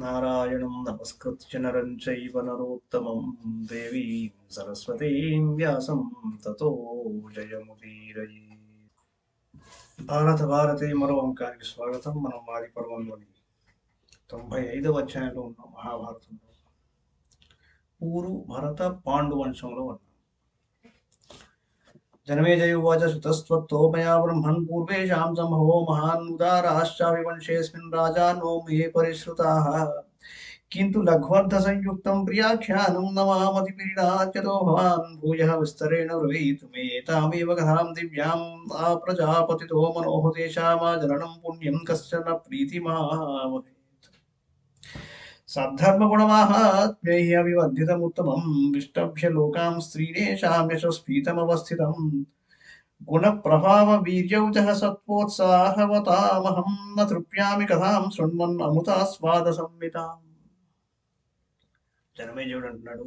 నారాయణం నమస్కృత్య నరం చైవ నరోత్తమం దేవీం సరస్వతీం వ్యాసం తతో జయముదీరయే భారత భారతే మరో అంకానికి స్వాగతం మనం ఆది పర్వంలోని తొంభై ఐదవ అధ్యాయంలో ఉన్నాం మహాభారతంలో ఊరు భరత పాండు వంశంలో ఉన్నాం జనమేజయ ఉవాచ సుతస్త్వత్తో మయా బ్రహ్మన్ పూర్వేషాం సంభవో మహాన్ ఉదారాశ్చావివంశేऽस्मिन् రాజా నో మే పరిశ్రుతాः किन्तु लघ्वर्ध संयुक्तं प्रियाख्यानं नमामति पीडाच्यतो भवान् भूयः विस्तरेण ब्रवीतु मे तामेव कथां दिव्यां आ प्रजापतितो मनोः तेषामाचरणं पुण्यं कश्चन प्रीतिमावहेत् सद्धर्मगुणमाहात्म्यैः अभिवर्धितमुत्तमं विष्टभ्य लोकां स्त्रीणेषां यशस्फीतमवस्थितम् गुणप्रभाववीर्यौजः सत्त्वोत्साहवतामहं न तृप्यामि कथां शृण्वन् अमुतास्वादसंविताम् జనమేజయుడు అంటున్నాడు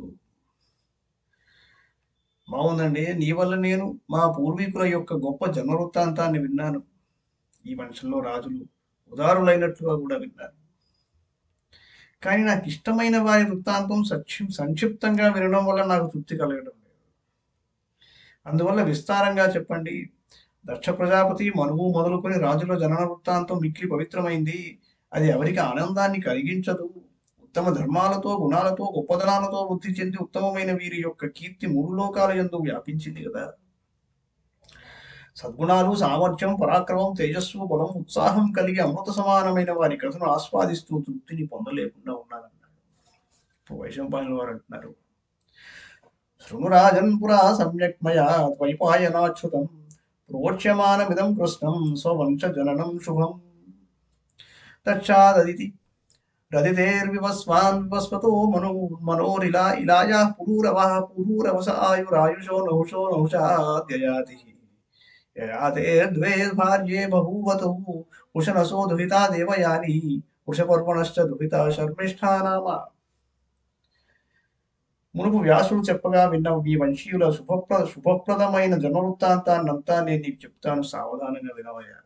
బాగుందండి నీ వల్ల నేను మా పూర్వీకుల యొక్క గొప్ప జన్మ వృత్తాంతాన్ని విన్నాను ఈ వంశంలో రాజులు ఉదారులైనట్లుగా కూడా విన్నాను కానీ నాకు ఇష్టమైన వారి వృత్తాంతం సక్షి సంక్షిప్తంగా వినడం వల్ల నాకు తృప్తి కలగడం లేదు అందువల్ల విస్తారంగా చెప్పండి దక్ష ప్రజాపతి మనువు మొదలుకొని రాజుల జనన వృత్తాంతం మిక్కిలి పవిత్రమైంది అది ఎవరికి ఆనందాన్ని కలిగించదు ఉత్తమ ధర్మాలతో గుణాలతో గొప్పదనాలతో వృద్ధి చెంది ఉత్తమమైన వీరి యొక్క కీర్తి మూడు లోకాల యందు వ్యాపించింది కదా సద్గుణాలు సామర్థ్యం పరాక్రమం తేజస్సు బలం ఉత్సాహం కలిగి అమృత సమానమైన వారి కథను ఆస్వాదిస్తూ తృప్తిని పొందలేకుండా ఉన్నానన్నాడు వైశంపాయన వారు అంటున్నారు శృణురాజన్ పురా సమ్యక్ మయా ద్వైపాయనాచ్యుతం ప్రోచ్యమానమిదం కృష్ణం స్వవంశ జననం శుభం తచ్చాదదితి రదితేర్వివస్వాన్ వివస్వతో మనో మనోరిలా ఇలాయా పురూరవః పురూరవస ఆయురాయుషో నౌషో నౌషాద్యయాతి యయాతే ద్వే భార్యే బహూవతు ఉషనసో దుహితా దేవయాని ఉషపర్వణశ్చ దుహిత శర్మిష్ఠా నామ మునుపు వ్యాసుడు చెప్పగా విన్న ఈ వంశీయుల శుభప్ర శుభప్రదమైన జన్మవృత్తాంతాన్నంతా నేను నీకు చెప్తాను సావధానంగా వినవయ్యా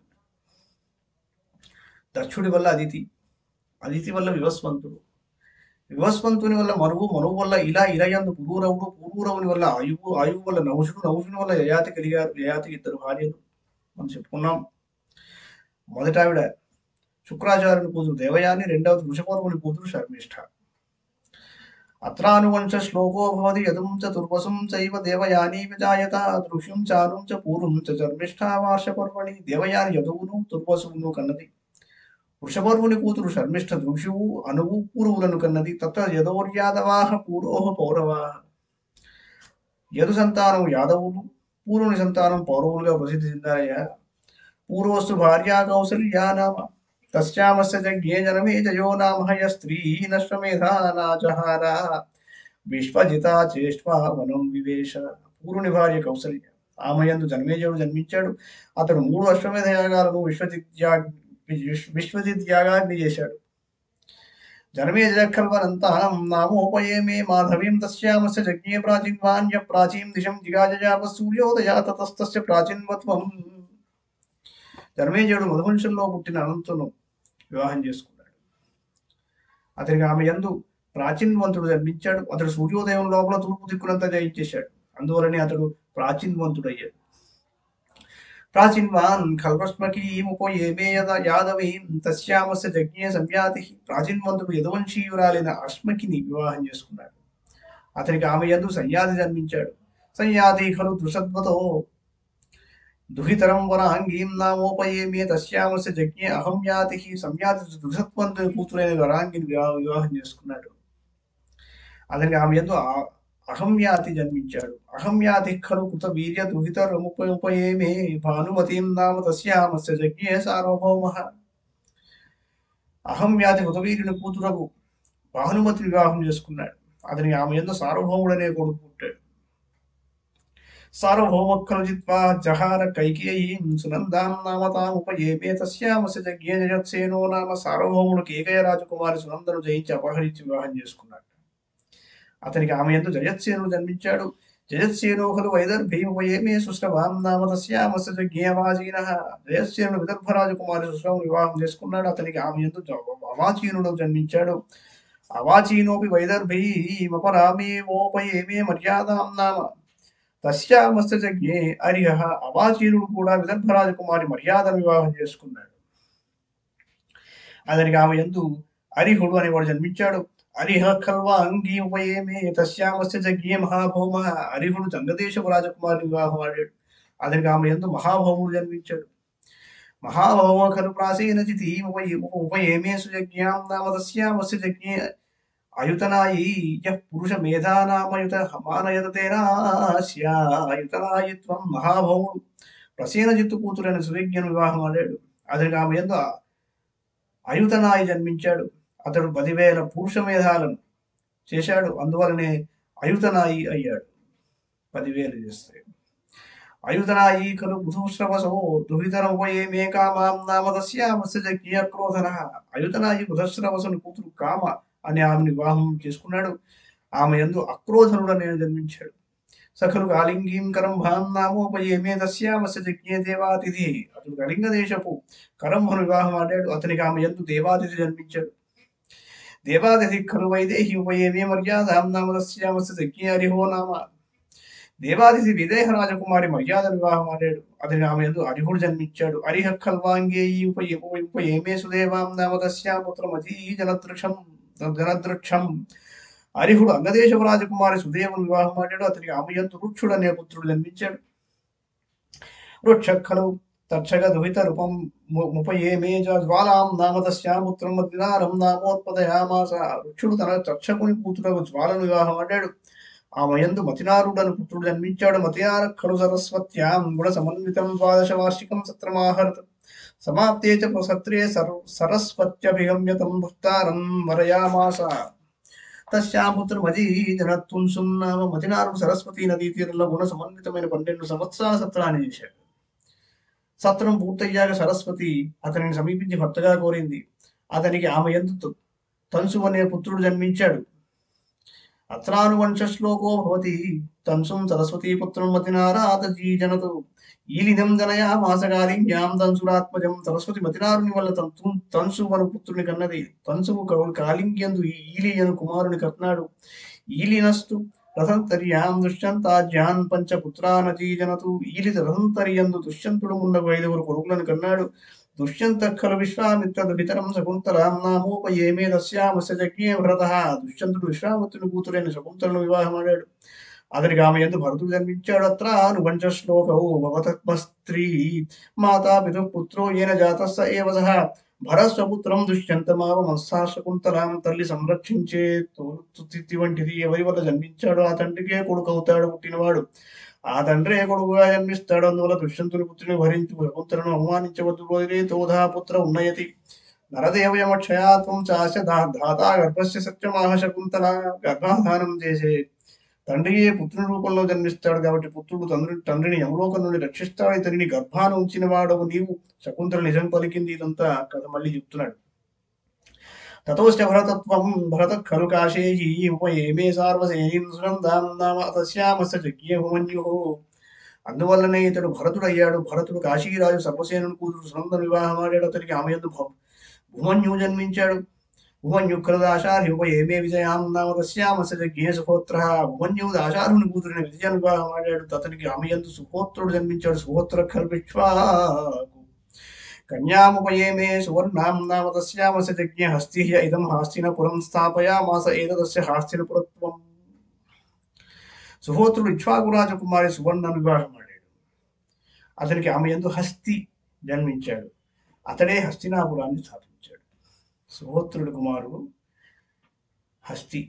దక్షుడి వల్ల అదితి అదితి వల్ల వివస్వంతుడు వివస్వంతుని వల్ల మనువు మనువు వల్ల ఇలా ఇలయందు పురూరవుడు పురూరవుని వల్ల ఆయువు ఆయువు వల్ల నౌషుడు నౌషుని వల్ల యయాతి కలిగారు యయాతికి ఇద్దరు భార్యలు మనం చెప్పుకున్నాం మొదట ఆవిడ శుక్రాచార్యుని కూతురు దేవయాని రెండవది వృషపర్వుని కూతురు శర్మిష్ఠ అత్రానువంశ శ్లోకో భవతి యదుం చ దుర్వసం చైవ దేవయానీ విజాయత దృశ్యం చారుం చ పూర్వం చ శర్మిష్ఠా వార్షపర్వణి దేవయాని యదువును దుర్వసువును కన్నది వృషపర్వుని కూతురు శర్మిష్ఠ దృషువు అనువు పూర్వులను కన్నది తత్ర యదోర్యాదవాహ పూరోహ పౌరవాహ యదు సంతానం యాదవులు పూర్వుని సంతానం పౌరవులుగా ప్రసిద్ధి చెందారయ్యా పూర్వస్తు భార్యా కౌసల్యా నామ తస్యామస్య జజ్ఞే జనమే జయో నామ హయ స్త్రీ నష్టమేధా నాచహార విశ్వజితా చేష్వా వనం వివేశ పూర్వుని భార్య కౌసల్య ఆమెయందు జన్మేజయుడు జన్మించాడు అతడు మూడు అశ్వమేధ యాగాలను విశ్వజిత్యా విశ్వజిత్ యాగాన్ని చేశాడు జనమేజయఖల్వనంతానం నామోపయేమే మాధవీం తస్యామస్య జజ్ఞే ప్రాచీన్వాన్య ప్రాచీం దిశం జిగాజజాప సూర్యోదయా తతస్తస్య ప్రాచీన్వత్వం జనమేజయుడు మధువంశంలో పుట్టిన అనంతును వివాహం చేసుకున్నాడు అతనికి ఆమె యందు ప్రాచీన్వంతుడు జన్మించాడు అతడు సూర్యోదయం లోపల తూర్పు దిక్కునంతా జయించేశాడు అందువలనే అతడు ప్రాచీన్వంతుడయ్యాడు ప్రాచీన్వాన్ ఖల్వస్మకీముపయేమే యద యాదవీం తస్యామస్య జజ్ఞే సంయాతి ప్రాచీన్వంతుడు యదువంశీయురాలైన అశ్మకిని వివాహం చేసుకున్నాడు అతనికి ఆమె యందు సంయాతి జన్మించాడు సంయాతి ఖలు దృషద్వతో దుహితరం వరాంగీం నామోపయేమే తస్యామస్య జజ్ఞే అహం యాతి సంయాతి దృషత్వంతుని కూతురైన వరాంగిని వివా- వివాహం చేసుకున్నాడు అతనికి ఆమె యందు ఆ- అహంయాతి జన్మించాడు అహంయాతి ఖలు కృత వీర్య దుహిత రముపయోపయేమే భానుమతీం నామ తస్యామస్య జజ్ఞే సార్వభౌమ అహంయాతి కృతవీర్యుని కూతురకు భానుమతి వివాహం చేసుకున్నాడు అతనికి ఆమె యందు సార్వభౌముడనే కొడుకు పుట్టాడు సార్వభౌమక్కలు జిత్వా జహార కైకేయీం సునందాం నామ తాముపయేమే తస్యామస్య జజ్ఞే జయత్సేనో నామ సార్వభౌముడు కేకయ రాజకుమారి సునందను జయించి అపహరించి వివాహం చేసుకున్నాడు అతనికి ఆమె ఎందు జయత్సేనుడు జన్మించాడు జయత్సేనో ఖలు వైదర్భీమయే సుశ్రవాం నామ తస్యామస్య జ్ఞేయవాచీన జయత్సేనుడు విదర్భ రాజకుమారి సుశ్రవం వివాహం చేసుకున్నాడు అతనికి ఆమె ఎందు అవాచీనుడు జన్మించాడు అవాచీనోపి వైదర్భీమపరామేమోపయేమే మర్యాదాం నామ తస్యామస్య జజ్ఞే అరిహ అవాచీనుడు కూడా విదర్భ రాజకుమారి మర్యాద వివాహం చేసుకున్నాడు అతనికి ఆమె ఎందు అరిహుడు అనేవాడు జన్మించాడు అరిహ ఖల్వా అంగీ ఉపయేమే తస్యామస్య జజ్ఞే మహాభౌమ అరిహుడు జంగదేశపు రాజకుమారి వివాహం ఆడాడు అతనికి ఆమె ఎందు మహాభౌముడు జన్మించాడు మహాభౌమ ఖలు ప్రాచీన చితి ఉపయేమే సుయజ్ఞాం నామ తస్యామస్య జజ్ఞే అయుతనాయి యః పురుష మేధానామయుత హమానయతేనాస్యాయుతనాయిత్వం మహాభౌముడు ప్రసీన జిత్తు కూతురైన సువిజ్ఞను వివాహం ఆడాడు అతనికి ఆమె ఎందు అయుతనాయి జన్మించాడు అతడు పదివేల పురుష మేధాలను చేశాడు అందువలనే అయుతనాయి అయ్యాడు పదివేలు చేస్తే అయుతనాయి ఖలు బుధుశ్రవసో దుహితరముపయేమే కామాం నామ తస్యామస్య జజ్ఞ క్రోధన అయుతనాయి బుధశ్రవసుని కూతురు కామ అనే ఆమెను వివాహం చేసుకున్నాడు ఆమె ఎందు అక్రోధనుడు అనే జన్మించాడు సఖలు కాళింగీం కరంభాం నామోపయేమే తస్యామస్య జజ్ఞే దేవాతిథి అతడు కళింగ దేశపు కరంభను వివాహం ఆడాడు అతనికి ఆమె ఎందు దేవాతిథి జన్మించాడు దేవాతిథి ఖలు వైదేహి ఉపయేమే మర్యాదాం నామ తస్యామస్య జజ్ఞే హరిహో నామ దేవాదిశి విదేహ రాజకుమారి మర్యాద వివాహం ఆడాడు అతని ఆమె ఎందు అరిహుడు జన్మించాడు అరిహ ఖల్వాంగేయి ఉప ఉప ఏమే సుదేవాం నామ తస్యా పుత్రమతీ జనదృక్షం జనదృక్షం అరిహుడు అంగదేశపు రాజకుమారి సుదేవుని వివాహం ఆడాడు అతనికి ఆమె ఎందు రుక్షుడు అనే పుత్రుడు జన్మించాడు రుక్షఖలు తక్షగ దుహిత రూపం ముపయేమే జ్వాలాం నామ తస్యా పుత్రం దినారం నామోత్పదయామాస రుక్షుడు తన తక్షకుని కూతురకు జ్వాలను వివాహం ఆడాడు ఆమె యందు మతినారుడను పుత్రుడు జన్మించాడు మతినార ఖలు సరస్వత్యాం గుణ సమన్వితం ద్వాదశ వార్షికం సత్రమాహరత సమాప్తే చ సత్రే సర్ సరస్వత్యభిగమ్యతం భుక్తారం వరయామాస తస్యాం పుత్రమది జనత్తుంసుం నామ మతినారుడు సరస్వతి నదీ తీరంలో గుణ సమన్వితమైన పన్నెండు సంవత్సరాల సత్రాన్ని చేశాడు సత్రం పూర్తయ్యాక సరస్వతి అతనిని సమీపించి భర్తగా కోరింది అతనికి ఆమె ఎందు తన్సు అనే పుత్రుడు జన్మించాడు అత్రానువంశ శ్లోకో భవతి తన్సుం సరస్వతీపుత్రం మతినారాత జీజనతు ఈలినం జనయా మాసకాలిన్యాం తంసురాత్మజం సరస్వతి మతినారుని వల్ల తంసు తన్సు వను పుత్రుని కన్నది తన్సువు కవులు కాలింగ్యందు ఈలి అను కుమారుని కన్నాడు ఈలినస్తు రథంతర్యాం దుష్యంతాజ్యాన్ పంచపుత్రానజీజనతు ఈలి రథంతర్యందు దుష్యంతుడు మున్నగు ఐదుగురు కొడుకులను కన్నాడు దుష్యంత ఖలు విశ్వామిత్ర దుహితరం శకుంతలాం నామోపయేమే తస్యామస్య జజ్ఞే భరత దుష్యంతుడు విశ్వామిత్రుని కూతురైన శకుంతలను వివాహమాడాడు అతనికి ఆమె ఎందు భరతుడు జన్మించాడు అత్ర అనువంశ శ్లోకౌ భవతత్మస్త్రీ మాతా పితు పుత్రో ఏన జాతస్స ఏవ సహ భరస్వపుత్రం దుష్యంతమావ మత్సా శకుంతలాం తల్లి సంరక్షించే తోతి వంటిది ఎవరి వల్ల జన్మించాడో ఆ తండ్రికే కొడుకు అవుతాడు పుట్టినవాడు ఆ తండ్రి కొడుకుగా జన్మిస్తాడు అందువల్ల దుష్యంతుని పుత్రుని భరించి శకుంతలను అవమానించవద్దు పోదిరే తోధా పుత్ర ఉన్నయతి నరదేవయమక్షయాత్వం చాశ ధాతా గర్భస్య సత్యమాహ శకుంతల గర్భాధానం చేసే తండ్రియే పుత్రుని రూపంలో జన్మిస్తాడు కాబట్టి పుత్రుడు తండ్రి తండ్రిని యమలోకం నుండి రక్షిస్తాడు ఇతనిని గర్భాన ఉంచిన వాడవు నీవు శకుంతల నిజం పలికింది ఇదంతా కథ మళ్ళీ చెప్తున్నాడు తతోశ్చ భరతత్వం భరత ఖలు కాశేయీ ఉపయేమే సార్వసేనీం సునందాం నామ తస్యామస్య జజ్ఞే హుమన్యు అందువల్లనే ఇతడు భరతుడయ్యాడు భరతుడు కాశీరాజు సర్వసేనుని కూతురు సునందను వివాహం ఆడాడు అతనికి ఆమె ఎందు భూమన్యు జన్మించాడు భువన్యు కృదాశారి ఉపయేమే విజయాం నామ తస్యామస్య జజ్ఞే సుహోత్ర భువన్యు దాశారుని కూతురిని విజయాన్ని వివాహం ఆడాడు అతనికి ఆమె ఎందు సుహోత్రుడు జన్మించాడు సుహోత్ర కల్పిష్వాకు కన్యాముపయేమే సువర్ణాం నామ తస్యామస్య జజ్ఞే హస్తి ఇదం హాస్తినపురం స్థాపయామాస ఏతదస్య హాస్తినపురత్వం సుహోత్రుడు ఇక్ష్వాకు రాజకుమారి సువర్ణను వివాహం ఆడాడు అతనికి ఆమె ఎందు హస్తి జన్మించాడు అతడే హస్తినాపురాన్ని స్థాపించాడు సుహోత్రుడి కుమారుడు హస్తి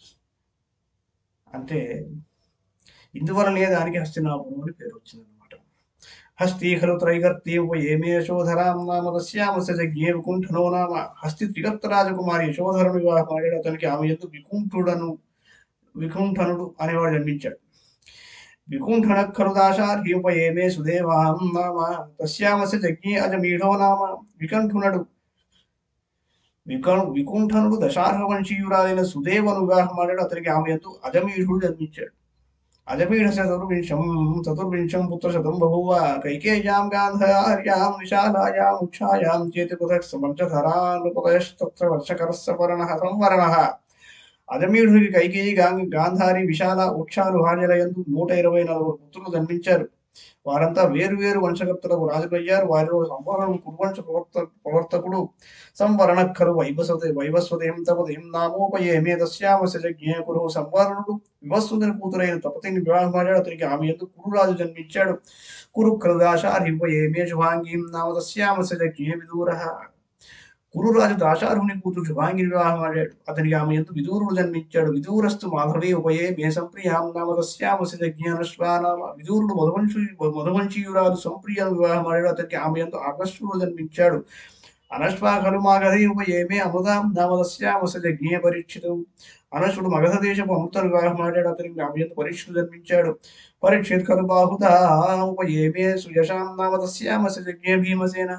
అంటే ఇందువలనే దానికి హస్తినాపురం అని పేరు వచ్చిందనమాట హస్తి ఖలు త్రైగర్తి ఏమే యశోధరాం నామ తస్యామస్య జజ్ఞే వికుంఠనో నామ హస్తి త్రిగర్త రాజకుమారి యశోధరుని వివాహం ఆడాడు అతనికి ఆమె ఎందు వికుంఠుడను వికుంఠనుడు అనేవాడు జన్మించాడు వికుంఠన ఖలు దాశార్హీపయేమే సుదేవాం నామ తస్యామస్య జజ్ఞే అజమీఢో నామ వికంఠునడు విక వికుంఠనుడు దశార్హ వంశీయురాలైన సుదేవను వివాహం ఆడాడు అతనికి ఆమె ఎందు అజమీఢుడు జన్మించాడు అజపీఠ చతుర్వింశం చతుర్వింశం పుత్రశతం బభూవ కైకేయాం గాంధార్యాం విశాలాయాం ఉక్షాయాం చేతి పృథక్ పంచధరానుపదయస్తత్ర వర్షకరస్య పరణః సంవరణః అజమీఢుడికి కైకేయి గాంగ్ గాంధారి విశాల ఉక్షాలు భార్యలయందు నూట ఇరవై నలుగురు పుత్రులు జన్మించారు వారంతా వేరు వేరు వంశకర్తలకు రాజులయ్యారు వారిలో సంవరణుడు కురువంశ ప్రవర్త ప్రవర్తకుడు సంవరణక్కరు వైవస్వతే వైవస్వదేం తపదేం నామోపయేమే తస్యామస్య జజ్ఞే కురు సంవరణుడు వివస్సుందరి కూతురైన తపతిని వివాహమాడాడు అతనికి ఆమె ఎందుకు కురురాజు జన్మించాడు కురు కృదాశారివయేమే శుభాంగీం నామ తస్యామస్య జజ్ఞే విదూరః కురురాజు దాశారుని కూతురు శుభాంగిని వివాహమాడాడు అతనికి ఆమె ఎందు విదూరుడు జన్మించాడు విదూరస్తు మాధవే ఉపయే మే సంప్రియాం నామ తస్యామసి జ్ఞానశ్వానామ విదూరుడు మధువంశి మధువంశీయురాలు సంప్రియను వివాహమాడాడు అతనికి ఆమె ఎందు ఆకర్షుడు జన్మించాడు అనశ్వా ఖలు మాగధి ఉపయేమే అమృతాం నామ తస్యామసి జ్ఞే పరీక్షితం అనశుడు మగధ దేశపు అమృత వివాహమాడాడు అతనికి ఆమె ఎందు పరీక్షలు జన్మించాడు పరీక్షిత్ ఖలు బాహుదా ఉపయేమే సుయశాం నామ తస్యామసి జ్ఞే భీమసేన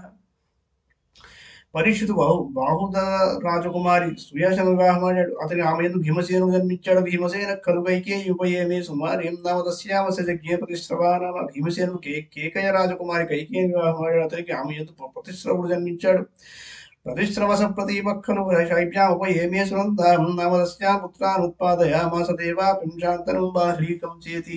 పరీక్షితు బాహు బాహుద రాజకుమారి సుయాసన వివాహమాడాడు అతని ఆమె ఎందు భీమసేను జన్మించాడు భీమసేన కలుగైకే ఉపయేమే సుమారేం నామ తస్యామస జజ్ఞే ప్రతిశ్రవానామ భీమసేనుడు కే కేకయ రాజకుమారి కైకే వివాహమాడాడు అతనికి ఆమె ఎందు ప్రతిశ్రవుడు జన్మించాడు ప్రతిశ్రవస ప్రతిపక్కను శైభ్యా ఉపయేమే సునందాం నామ తస్యా పుత్రాన్ ఉత్పాదయామాస దేవా పింశాంతరం బాహ్లీకం చేతి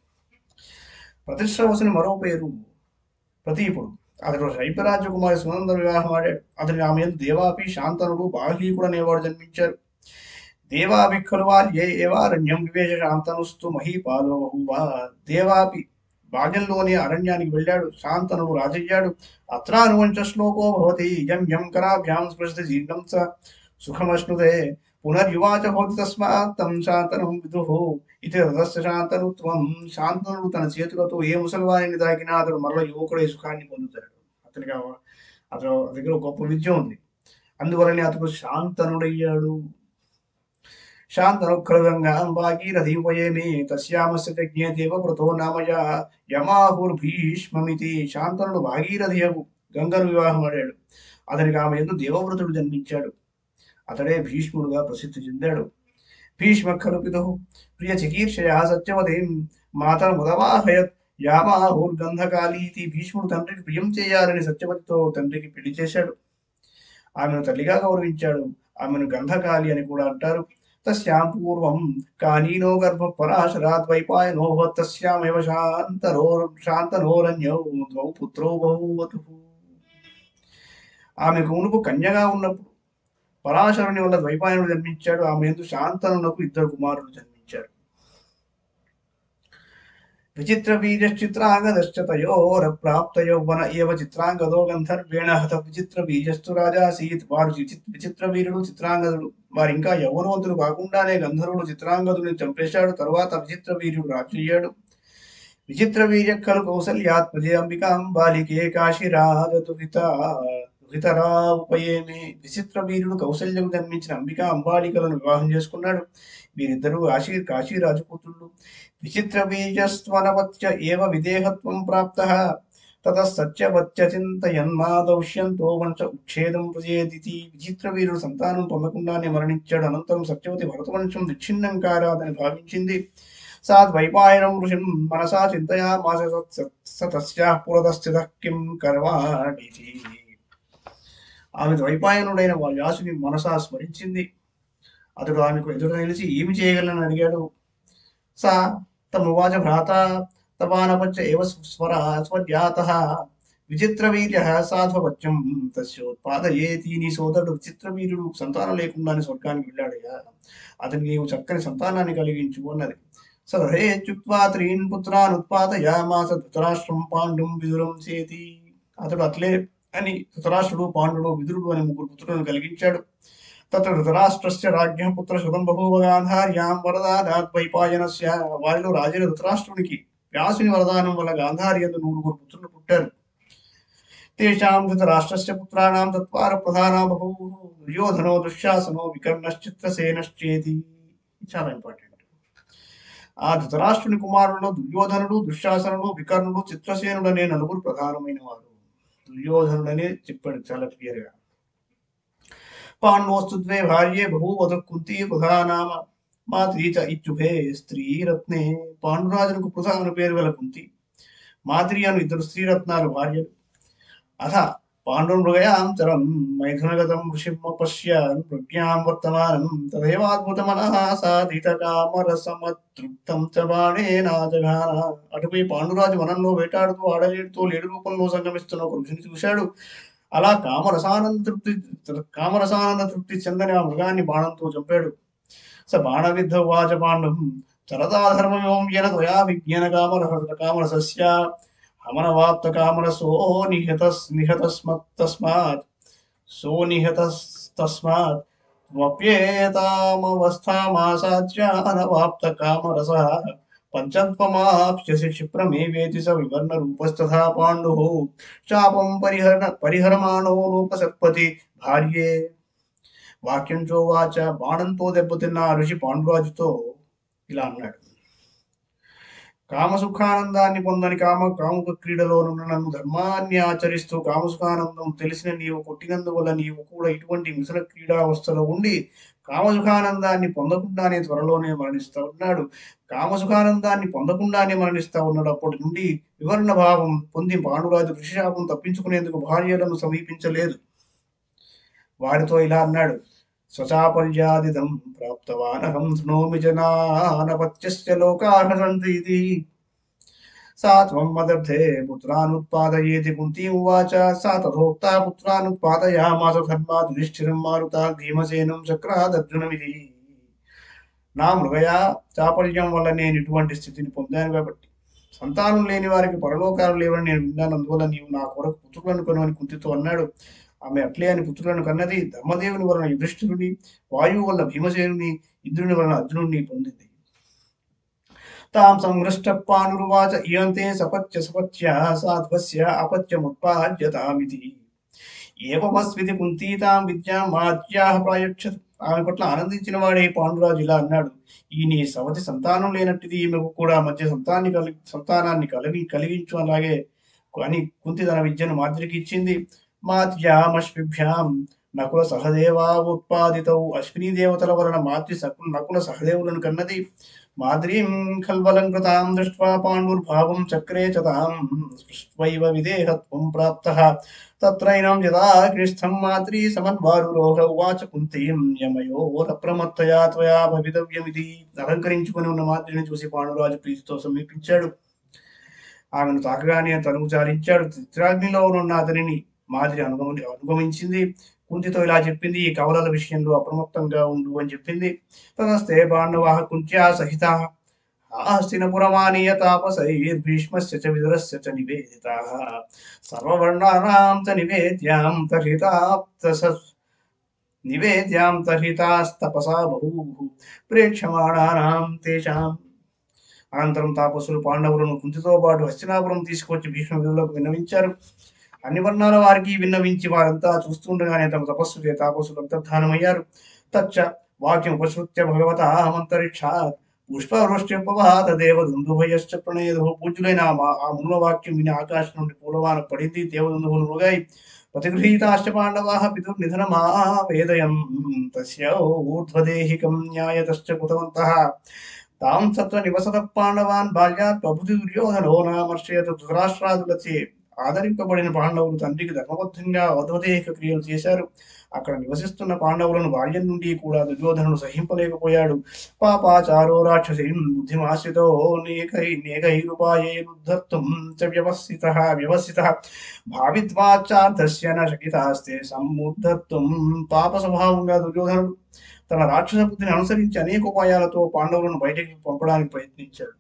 ప్రతిశ్రవసుని మరో పేరు ప్రతీపుడు అతడు శైపరాజ్యకుమారి సునంద వివాహం ఆడాడు అతని ఆమె ఎందు దేవాపి శాంతనుడు బాహ్లీకుడు అనేవాడు జన్మించారు దేవాపి ఖలువాల్ ఏ ఏవారణ్యం వివేశ శాంతనుస్తు మహీపాలో బహువా దేవాపి భాగ్యంలోనే అరణ్యానికి వెళ్ళాడు శాంతనుడు రాజయ్యాడు అత్రానువంచ శ్లోకో భవతి యం యం కరాభ్యాం స్పృశతి జీర్ణం చ సుఖమశ్నుతే పునర్యువాచ భవతి తస్మాత్ తం శాంతనం విదుః ఇది రథస్య శాంతనుత్వం శాంతనుడు తన చేతులతో ఏ ముసల్వాణిని దాకినా అతడు మరల యువకుడే సుఖాన్ని పొందుతాడు అతనికి ఆ- అతడు దగ్గర ఒక గొప్ప విద్య ఉంది అందువలనే అతడు శాంతనుడయ్యాడు శాంతనుక్రదంగా భాగీరథి ఉపయేమి తస్యామస్య తజ్ఞే దేవవ్రతో నామయ యమాహుర్భీష్మమితి శాంతనుడు భాగీరథియకు గంగను వివాహం ఆడాడు అతనికి ఆమె ఎందు దేవవ్రతుడు జన్మించాడు అతడే భీష్ముడుగా ప్రసిద్ధి చెందాడు భీష్మ ఖలు పితు ప్రియ చికీర్షయ సత్యవతీం మాతను ముదవాహయత్ యామాహుర్గంధకాలీతి భీష్ముడు తండ్రికి ప్రియం చేయాలని సత్యవతితో తండ్రికి పెళ్లి చేశాడు ఆమెను తల్లిగా గౌరవించాడు ఆమెను గంధకాలి అని కూడా అంటారు తస్యాం పూర్వం కానీనో గర్భ పరాశరాత్ వైపాయనో భవత్ తస్యామేవ శాంతరో శాంతనోరణ్యౌ ద్వౌ పుత్రో బహూవతు ఆమెకు మునుపు కన్యగా ఉన్నప్పుడు పరాశరుని వల్ల ద్వైపాయనుడు జన్మించాడు ఆమె ఎందు శాంతనునకు ఇద్దరు కుమారులు జన్మించారు విచిత్ర బీజశ్చిత్రాంగదశ్చ తయోర ప్రాప్త యౌవన ఏవ చిత్రాంగదో గంధర్వేణ హత విచిత్ర బీజస్తు రాజాసీత్ వారు విచి- విచిత్ర వీరుడు చిత్రాంగదుడు వారు ఇంకా యౌవనవంతులు కాకుండానే గంధర్వుడు చిత్రాంగదుని చంపేశాడు తరువాత విచిత్ర వీరుడు రాజయ్యాడు విచిత్ర వీర్యక్కలు కౌసల్యాత్మజే అంబికాం బాలికే కాశీరాజతు హిత హితరా ఉపయేమి విచిత్ర వీరుడు కౌసల్యకు జన్మించిన అంబికా అంబాలికలను వివాహం చేసుకున్నాడు వీరిద్దరూ కాశీ కాశీరాజు పుత్రులు విచిత్ర బీజస్వనవత్య ఏవ విదేహత్వం ప్రాప్త తత సత్యవత్య చింతయన్మాదౌష్యంతో వంశ ఉచ్ఛేదం ప్రజేదితి విచిత్ర వీరుడు సంతానం పొందకుండానే మరణించాడు అనంతరం సత్యవతి భరతవంశం విచ్ఛిన్నం కారాదని భావించింది సా ద్వైపాయనం ఋషిం మనసా చింతయామాస స- స తస్యాః పురతస్థితః కిం కర్వాణితి ఆమె ద్వైపాయనుడైన వ్యాసుని మనసా స్మరించింది అతడు ఆమెకు ఎదురు నిలిచి ఏమి చేయగలను అడిగాడు సా తమువాచ భ్రాత తవానపచ్చ ఏవ స్వర స్వజ్ఞాత విచిత్రవీర్య సాధ్వపత్యం తస్యోత్పాదయేతి నీ సోదరుడు విచిత్రవీర్యుడు సంతానం లేకుండానే స్వర్గానికి వెళ్ళాడయ్యా అతనికి నీవు చక్కని సంతానాన్ని కలిగించు అన్నది సదహే చుక్వా త్రీన్ పుత్రాన్ ఉత్పాదయామాస ధృతరాష్ట్రం పాండుం విదురం చేతి అతడు అట్లే అని ధృతరాష్ట్రుడు పాండుడు విదురుడు అనే ముగ్గురు పుత్రులను కలిగించాడు తత్ర ధృతరాష్ట్రస్య రాజ్ఞ పుత్ర శతం బహూవ గాంధార్యాం వరదానాత్ వైపాయనస్య వారిలో రాజైన ధృతరాష్ట్రునికి వ్యాసుని వరదానం వల్ల గాంధారి ఎందు నూరుగురు పుత్రులు పుట్టారు తేషాం ధృతరాష్ట్రస్య పుత్రాణాం తత్వార ప్రధానా బహూ దుర్యోధనో దుశ్శాసనో వికర్ణశ్చిత్రసేనశ్చేతి ఇది చాలా ఇంపార్టెంట్ ఆ ధృతరాష్ట్రుని కుమారుల్లో దుర్యోధనుడు దుశ్శాసనుడు వికర్ణుడు చిత్రసేనుడు అనే నలుగురు ప్రధానమైన వారు దుర్యోధనుడనే చెప్పాడు చాలా క్లియర్ గా పాండవస్తు ద్వే భార్యే బహూవధ కుంతి ప్రధానామ మాద్రీ చ ఇత్యుభే స్త్రీరత్నే పాండురాజునకు పృథ అను పేరు గల కుంతి మాద్రి అను ఇద్దరు స్త్రీరత్నాలు భార్యలు అథ పాండుమృగయాం చరం మైథునగతం ఋషిమ పశ్యన్ ప్రజ్ఞాం వర్తమానం తదేవాద్భుతమనః సాధితకామరసమతృప్తం చ బాణేనాజఘాన అటుపై పాండురాజు వనంలో వేటాడుతూ ఆడలేడుతో లేడు రూపంలో సంగమిస్తున్న ఒక ఋషిని చూశాడు అలా కామరసానంద తృప్తి కామరసానంద తృప్తి చెందని ఆ మృగాన్ని బాణంతో చంపాడు స బాణవిద్ధ ఉవాచ పాండం చరదాధర్మయోం యన త్వయా విజ్ఞాన కామర కామరసస్య హమనవాప్త కామరసో నిహతస్ నిహతస్మత్తస్మాత్ సో నిహతస్తస్మాత్ త్వప్యేతామవస్థామాసాద్య అనవాప్త కామరసః పంచత్వమాప్స్యసి క్షిప్రమేవేతి స వివర్ణ రూపస్తథా పాండుః శాపం పరిహర పరిహరమాణో రూపసత్పతి భార్యే వాక్యం చోవాచ బాణంతో దెబ్బతిన్న ఆ ఋషి పాండురాజుతో ఇలా అన్నాడు కామసుఖానందాన్ని పొందని కామ కాముక క్రీడలోనున్న నన్ను ధర్మాన్ని ఆచరిస్తూ కామసుఖానందం తెలిసిన నీవు కొట్టినందువల్ల నీవు కూడా ఇటువంటి మిశ్ర క్రీడావస్థలో ఉండి కామసుఖానందాన్ని పొందకుండానే త్వరలోనే మరణిస్తా ఉన్నాడు కామసుఖానందాన్ని పొందకుండానే మరణిస్తా ఉన్నాడు అప్పటి నుండి వివరణ భావం పొంది పాండురాజు ఋషిశాపం తప్పించుకునేందుకు భార్యలను సమీపించలేదు వారితో ఇలా అన్నాడు స్వచాపల్యాదిదం ప్రాప్తవానహం శృణోమి జనానపత్యస్య లోకార్హసంతి ఇది సా త్వం మదర్థే పుత్రానుత్పాదయేతి కుంతీ ఉవాచ సా తథోక్తా పుత్రానుత్పాదయామాస ధర్మాత్ యుధిష్ఠిరం మారుతా భీమసేనం చక్రాదర్జునమిది నా మృగయా చాపల్యం వల్ల నేను ఇటువంటి స్థితిని పొందాను కాబట్టి సంతానం లేని వారికి పరలోకాలు లేవని నేను విన్నాను అందువల్ల నీవు నా కొరకు పుత్రులను కొనవని కుంతితో అన్నాడు ఆమె అట్లే అని పుత్రులను కన్నది ధర్మదేవుని వలన యుధిష్ఠిరుని వాయువు వల్ల భీమసేనుని ఇంద్రుని వలన అర్జునుడిని పొందింది తాం సంహృష్ట పానురువాచ ఇయంతే సపత్య సపత్య సాధ్వస్య అపత్యముత్పాద్యతామితి ఏవమస్వితి కుంతీ తాం విద్యాం మాత్యాహ ప్రాయచ్చతు ఆమె పట్ల ఆనందించిన వాడే పాండురాజు ఇలా అన్నాడు ఈ నీ సవతి సంతానం లేనట్టిది ఈమెకు కూడా మధ్య సంతాన్ని కలిగి సంతానాన్ని కలిగి కలిగించు అలాగే అని కుంతి తన విద్యను మాద్రికి ఇచ్చింది మాత్యామశ్విభ్యాం నకుల సహదేవా ఉత్పాదితౌ అశ్విని దేవతల వలన మాతృ సకుల నకుల సహదేవులను కన్నది మాద్రీం ఖల్వలం కృతాం దృష్ట్వా పాండుర్భావం చక్రే చ తాం స్పృష్ట్వైవ విదేహత్వం ప్రాప్తః తత్రైనం యదా కృష్ణం మాద్రీ సమన్వారురోహ ఉవాచ కుంతీం యమయోరప్రమత్తయా త్వయా భవితవ్యమిది అలంకరించుకుని ఉన్న మాద్రిని చూసి పాండురాజు ప్రీతితో సమీపించాడు ఆమెను తాకగానే తనువు చాలించాడు చిత్రాగ్నిలో ఉన్న అతనిని మాదిరి అనుగమని అనుగమించింది కుంతితో ఇలా చెప్పింది ఈ కవలల విషయంలో అప్రమత్తంగా ఉండు అని చెప్పింది తదస్తే పాండవ కుంత్యా సహిత ఆస్తినపురమానీయ తాపసైర్భీష్మస్య చ విదురస్య చ నివేదితాః సర్వవర్ణానాం చ నివేద్యాం తర్హితాప్తస నివేద్యాం తర్హితాస్తపసా బహూః ప్రేక్షమాణానాం తేషాం అనంతరం తాపసులు పాండవులను కుంతితో పాటు హస్తినాపురం తీసుకొచ్చి భీష్మ విధులకు విన్నవించారు అన్ని వర్ణాల వారికి విన్నవించి వారంతా చూస్తుండగానే తమ తపస్సు చే తాపసులు అంతర్ధానమయ్యారు తచ్చ వాక్యం ఉపసృత్య భగవత అహమంతరిక్షాత్ పుష్పవృష్ట్యుపవాత దేవ దుందుభయశ్చ ప్రణయదు పూజ్యులైన ఆ మా- ఆ మునుల వాక్యం విని ఆకాశం నుండి పూలవాన పడింది దేవదుందుభులు మృగాయి ప్రతిగృహీతాశ్చ పాండవా పితుర్నిధనమా వేదయం తస్య ఊర్ధ్వదేహికం న్యాయతశ్చ కృతవంతః తాం తత్ర నివసత పాండవాన్ బాల్యాత్ ప్రభుతి దుర్యోధనో నామర్షయత ధృతరాష్ట్రాదులచే ఆదరింపబడిన పాండవులు తండ్రికి ధర్మబద్ధంగా అవధదేహిక క్రియలు చేశారు అక్కడ నివసిస్తున్న పాండవులను బాల్యం నుండి కూడా దుర్యోధనుడు సహింపలేకపోయాడు పాపాచారో రాక్షసి బుద్ధిమాశ్రితో నేకై నేకైరుపాయైరుద్ధర్తుం చ వ్యవస్థిత వ్యవస్థిత భావిద్వాచార్థస్య న శకితాస్తే సముద్ధర్తుం పాప స్వభావంగా దుర్యోధనుడు తన రాక్షస బుద్ధిని అనుసరించి అనేక ఉపాయాలతో పాండవులను బయటికి పంపడానికి ప్రయత్నించాడు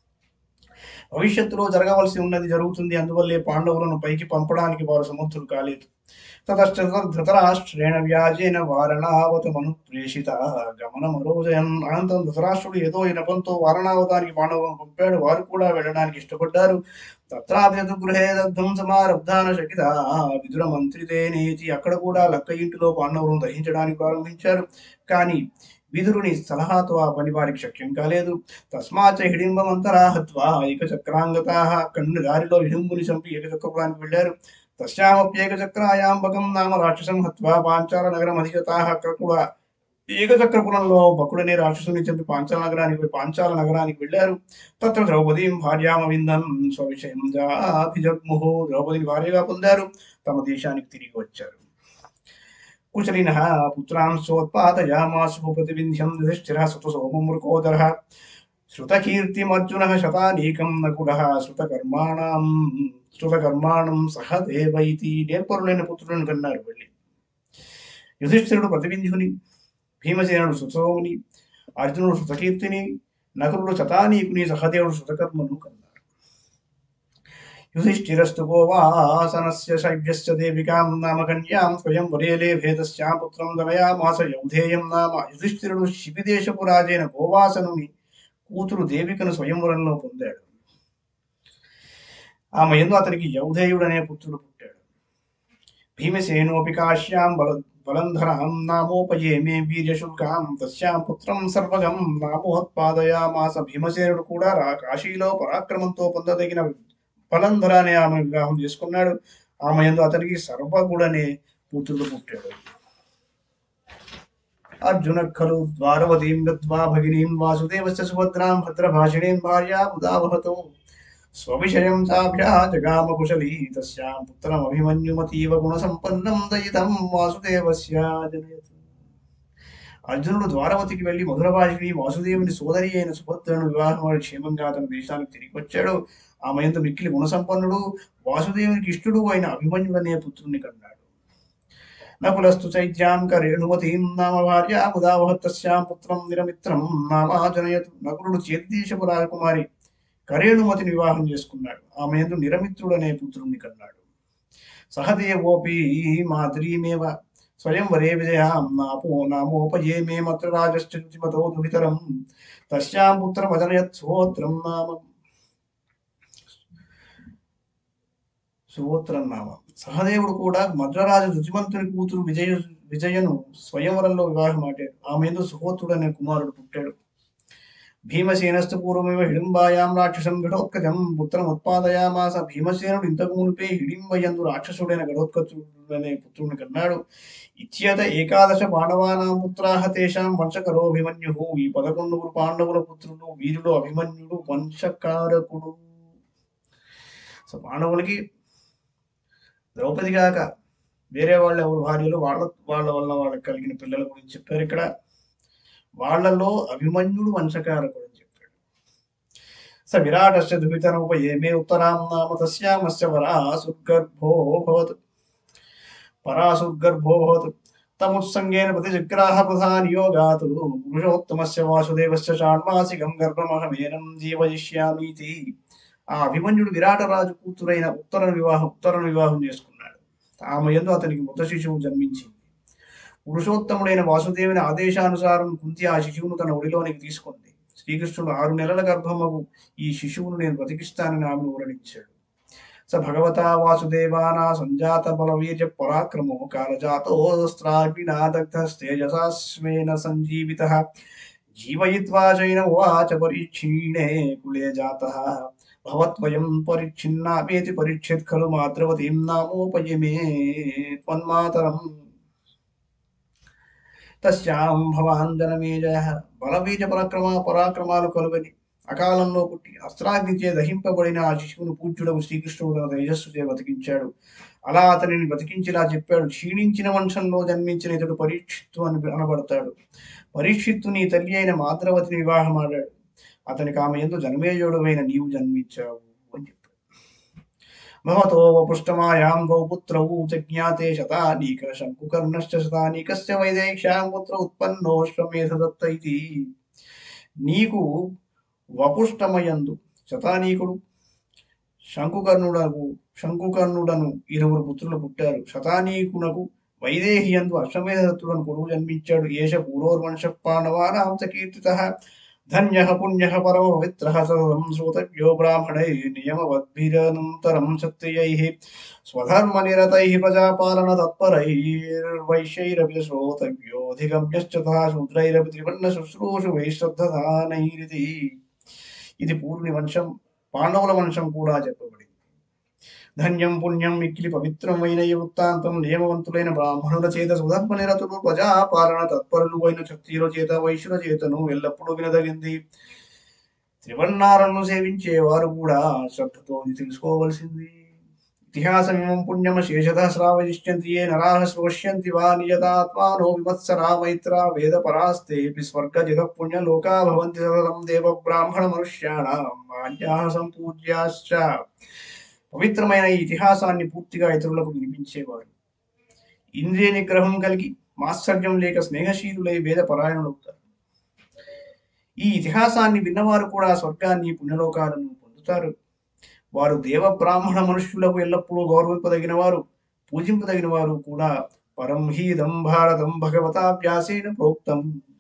భవిష్యత్తులో జరగవలసి ఉన్నది జరుగుతుంది అందువల్లే పాండవులను పైకి పంపడానికి వారు సమర్థులు కాలేదు తతశ్చ ధృతరాష్ట్రేణ వ్యాజేన వారణావతమను ప్రేషిత గమనమరోజయన్ అనంతరం ధృతరాష్ట్రుడు ఏదో ఈ నెపంతో వారణావతానికి పాండవులను పంపాడు వారు కూడా వెళ్ళడానికి ఇష్టపడ్డారు తత్రాభ్యతు గృహే దగ్ధం సమారబ్ధాన శకిత విదుర మంత్రితే నేతి అక్కడ కూడా లక్క ఇంటిలో పాండవులను దహించడానికి ప్రారంభించారు కానీ విదురుని సలహాతో ఆ పని వారికి శక్యం కాలేదు తస్మాచ హిడింబమంతరా హత్వా ఏకచక్రాంగతా అక్కడి నుండి దారిలో హిడింబుని చంపి ఏకచక్రపురానికి వెళ్ళారు తస్యామప్యేకచక్రాయాంబకం నామ రాక్షసం హత్వా పాంచాల నగరం అధిగతా అక్కడ కూడా ఏకచక్రపురంలో బకుడనే రాక్షసుని చంపి పాంచాల నగరానికి పోయి పాంచాల నగరానికి వెళ్ళారు తత్ర ద్రౌపదీం భార్యామ విందం స్వవిషయం జాభిజగ్ముహు ద్రౌపదిని భార్యగా పొందారు తమ దేశానికి తిరిగి వచ్చారు కుశలిన పుత్రాన్ సోత్పాదయామాసు ప్రతివింధ్యం యుధిష్ఠిర సుత సోమమృకోదర శృతకీర్తిమర్జున శతానీకం నకుల శృతకర్మాణం శృతకర్మాణం సహ దేవైతి నేర్పరులైన పుత్రులను కన్నారు వెళ్ళి యుధిష్ఠిరుడు ప్రతివింధ్యుని భీమసేనుడు సుతోముని అర్జునుడు శృతకీర్తిని నకులుడు శతానీకుని సహదేవుడు శృతకర్మను కన్నారు యుధిష్ఠిరస్తు గోవాసనస్య శైవ్యస్య దేవికాం నామ కన్యాం స్వయం వరేలే భేదస్యాం పుత్రం దమయామాస యౌధేయం నామ యుధిష్ఠిరుడు శిబిదేశపు రాజైన గోవాసనుని కూతురు దేవికను స్వయంవరంలో పొందాడు ఆమె ఎందు అతనికి యౌధేయుడు అనే పుత్రుడు పుట్టాడు భీమసేనోపి కాశ్యాం బల బలంధరాం నామోపయేమే వీర్యశుల్కాం తస్యాం పుత్రం సర్వగం నామోత్పాదయామాస భీమసేనుడు కూడా రా కాశీలో పరాక్రమంతో పొందదగిన బలంధర అనే ఆమె వివాహం చేసుకున్నాడు ఆమె ఎందు అతనికి సర్వగుడనే పుత్రుడు పుట్టాడు అర్జున ఖలు ద్వారవతీం గత్వా భగినీం వాసుదేవస్య సుభద్రాం భద్రభాషిణీం భార్యా ఉదావహతో స్వవిషయం చాభ్యా జగామ కుశలీ తస్యాం పుత్రమభిమన్యుమతీవ గుణసంపన్నం దయితం వాసుదేవస్య జనయతు అర్జునుడు ద్వారవతికి వెళ్లి మధురభాషిని వాసుదేవుని సోదరి అయిన సుభద్రను వివాహం క్షేమంగా తన దేశానికి తిరిగి వచ్చాడు ఆమె ఎంత మిక్కిలి గుణసంపన్నుడు వాసుదేవునికి ఇష్టుడు అయిన అభిమన్యుడనే పుత్రుని కన్నాడు నకులస్తు చైత్యాం కరేణుమతీం నామ భార్య ముదావహత్తస్యాం పుత్రం నిరమిత్రం నామాజనయతు నకులుడు చేతిదేశపు రాజకుమారి కరేణుమతిని వివాహం చేసుకున్నాడు ఆమె ఎందు నిరమిత్రుడనే పుత్రుణ్ణి కన్నాడు సహదేవోపి మాద్రీమేవ స్వయం వరే విజయాం నాపో నామోపయేమేమత్ర రాజశ్చుతిమతో దుహితరం తస్యాం పుత్రమజనయత్ సోత్రం నామ సువోత్రం నామ సహదేవుడు కూడా మద్రరాజు రుచిమంతుని కూతురు విజయ విజయను స్వయంవరంలో వివాహం ఆడాడు ఆమె ఎందు సుహోత్రుడు అనే కుమారుడు పుట్టాడు భీమసేనస్తు పూర్వమేవ హిడింబాయాం రాక్షసం ఘటోత్కజం పుత్రం ఉత్పాదయామాస భీమసేనుడు ఇంతకు మునిపే హిడింబయందు రాక్షసుడైన ఘటోత్కచుడనే పుత్రుని కన్నాడు ఇత్యత ఏకాదశ పాండవానాం పుత్రాహ తేషాం వంశకరో అభిమన్యు ఈ పదకొండుగురు పాండవుల పుత్రుడు వీరుడు అభిమన్యుడు వంశకారకుడు సో పాండవులకి ద్రౌపది కాక వేరే వాళ్ళ ఎవరు భార్యలు వాళ్ళ వాళ్ళ వల్ల వాళ్ళకి కలిగిన పిల్లల గురించి చెప్పారు ఇక్కడ వాళ్ళలో అభిమన్యుడు వంశకారకుడు అని చెప్పాడు స విరాటస్య దుహితనోప ఏమే ఉత్తరాం నామ తస్యామస్య వరాసుర్గర్భో భవతు పరాసుర్గర్భో భవతు తముత్సంగేన ప్రతిజగ్రాహ ప్రధానియోగాతు పురుషోత్తమస్య వాసుదేవస్య షాణ్మాసికం గర్భమహమేనం జీవయిష్యామీతి ఆ అభిమన్యుడు విరాటరాజు కూతురైన ఉత్తర వివాహం ఉత్తర వివాహం చేసుకున్నాడు ఆమె ఎందు అతనికి మృత శిశువు జన్మించింది పురుషోత్తముడైన వాసుదేవుని ఆదేశానుసారం కుంతి ఆ శిశువును తన ఒడిలోనికి తీసుకుంది శ్రీకృష్ణుడు ఆరు నెలల గర్భమగు ఈ శిశువును నేను బ్రతికిస్తానని ఆమెను ఊరడించాడు స భగవతా వాసుదేవానా సంజాత బలవీర్య పరాక్రమో కాలజాతోస్త్రాగ్నినాదగ్ధస్తేజసాస్వేన సంజీవిత జీవయిత్వా చైన ఉవాచ పరీక్షీణే కులే జాతః భవత్వయం పరిచ్ఛిన్నాపేతి పరీక్షిత్ ఖలు మాద్రవతీం నామోపయమే త్వన్మాతరం తస్యాం భవాన్ జనమేజయ బలబీజ పరాక్రమ పరాక్రమాలు కలుగని అకాలంలో పుట్టి అస్త్రాగ్నిచే దహింపబడిన ఆ శిశువును పూజ్యుడకు శ్రీకృష్ణుడు తన తేజస్సుచే బతికించాడు అలా అతనిని బతికించిలా చెప్పాడు క్షీణించిన వంశంలో జన్మించిన ఇతడు పరీక్షిత్తు అని అనబడతాడు పరీక్షిత్తు నీ తల్లి అయిన మాద్రవతిని వివాహం ఆడాడు అతనికి ఆమె ఎందు జన్మేజుడవైన నీవు జన్మించావు అని చెప్పాడు భవతో వపుష్టమాయాం గౌపుత్రౌ చ జ్ఞాతే శతానీక శంకుకర్ణశ్చ శతానీకస్య వైదేక్ష్యాం పుత్ర ఉత్పన్నోశ్వమేధదత్త ఇది నీకు వపుష్టమయందు శతానీకుడు శంకుకర్ణుడకు శంకుకర్ణుడను ఇరువురు పుత్రులు పుట్టారు శతానీకునకు వైదేహియందు అశ్వమేధదత్తుడను కొడుకు జన్మించాడు ఏష పూర్వోర్వంశ పాండవానాం చ కీర్తితః ధన్యః పుణ్యః పరమ పవిత్రः సతతం శ్రోతవ్యో బ్రాహ్మణై నియమవద్భిరనంతరం క్షత్రియైః స్వధర్మనిరతైः ప్రజాపాలన తత్పరైర్వైశ్యైరపి శ్రోతవ్యోధిగమ్యశ్చ తథా శూద్రైరపి త్రివర్ణ శుశ్రూషు వైశ్రద్ధధానైరితి ఇది పూర్ణి వంశం పాండవుల వంశం కూడా చెప్పబడింది ధన్యం పుణ్యం మిక్కిలి పవిత్రమైన ఈ వృత్తాంతం నియమవంతులైన బ్రాహ్మణుల చేత సుధర్మ నిరతులు ప్రజాపాలన తత్పరులు అయిన క్షత్రియుల చేత వైశ్యుల చేతను ఎల్లప్పుడూ వినదగింది త్రివర్ణాలను సేవించే వారు కూడా శ్రద్ధతో ఇది తెలుసుకోవలసింది ఇతిహాసమిమం పుణ్యమ శేషత శ్రావయిష్యంతి ఏ నరాః శ్రోష్యంతి వా నియతాత్మానో విమత్సరా మైత్రా వేద పరాస్తేపి స్వర్గజిత పుణ్యలోకా భవంతి సతతం దేవ బ్రాహ్మణ మనుష్యాణాం వాద్యాః సంపూజ్యాశ్చ పవిత్రమైన ఈ ఇతిహాసాన్ని పూర్తిగా ఇతరులకు వినిపించేవారు ఇంద్రియ నిగ్రహం కలిగి మాత్సర్యం లేక స్నేహశీలులై వేద పరాయణులవుతారు ఈ ఇతిహాసాన్ని విన్నవారు కూడా స్వర్గాన్ని పుణ్యలోకాలను పొందుతారు వారు దేవ బ్రాహ్మణ మనుష్యులకు ఎల్లప్పుడూ గౌరవింపదగిన వారు పూజింపదగిన వారు కూడా పరం హీదం భారతం భగవతా వ్యాసేన ప్రోక్తం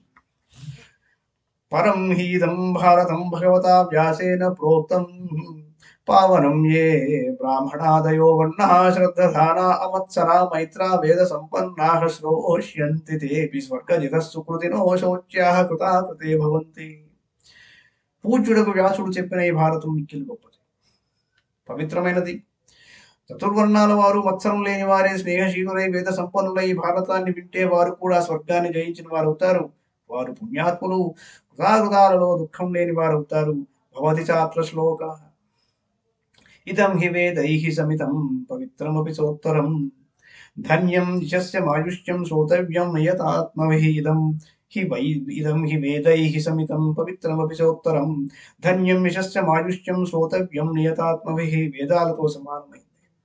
పరం హీదం భారతం భగవతా వ్యాసేన ప్రోక్తం పావనం ఏ బ్రాహ్మణాదయో వర్ణः శ్రద్ధధానా అమత్సరా మైత్రా వేద సంపన్నాః శ్రోష్యంతి తేపి స్వర్గజితः సుకృతినో శౌచ్యాः కృతాకృతే భవంతి పూజ్యుడకు వ్యాసుడు చెప్పిన ఈ భారతం మిక్కిలి గొప్పది పవిత్రమైనది చతుర్వర్ణాల వారు మత్సరం లేని వారే స్నేహశీలులై వేద సంపన్నులై ఈ భారతాన్ని వింటే వారు కూడా స్వర్గాన్ని జయించిన వారు అవుతారు వారు పుణ్యాత్ములు కృతాకృతాలలో దుఃఖం లేని వారు అవుతారు భవతి చాత్ర శ్లోక ఇదం హి వేదైః సమితం పవిత్రమపి సోత్తరం ధన్యం యశస్య మాయుష్యం శ్రోతవ్యం నియతాత్మభిः ఇదం హి వై ఇదం హి వేదైః సమితం పవిత్రమపి చోత్తరం ధన్యం యశస్య మాయుష్యం శ్రోతవ్యం నియతాత్మభిः వేదాలతో సమానమైంది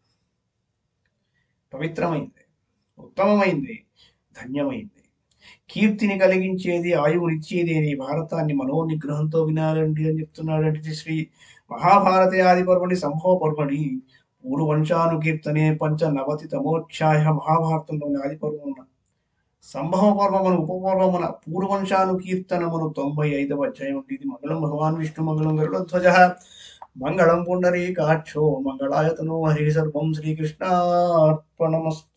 పవిత్రమైంది ఉత్తమమైంది ధన్యమైంది కీర్తిని కలిగించేది ఆయువునిచ్చేది అని భారతాన్ని మనోనిగ్రహంతో వినాలండి అని చెప్తున్నాడంటే శ్రీ మహాభారతే ఆది పర్వణి సంభవ పర్వణి పూర్వంశానుకీర్తనే పంచ నవతి తమోధ్యాయ మహాభారతంలోని ఆది పర్వమున సంభవ పర్వమును ఉపపర్వమున పూర్వంశానుకీర్తనమును తొంభై ఐదవ అధ్యాయం ఉంది ఇది మంగళం భగవాన్ విష్ణు మంగళం గరుడధ్వజ మంగళం పుండరీకాక్షో మంగళాయతనో హరి సర్వం శ్రీకృష్ణార్పణమస్తు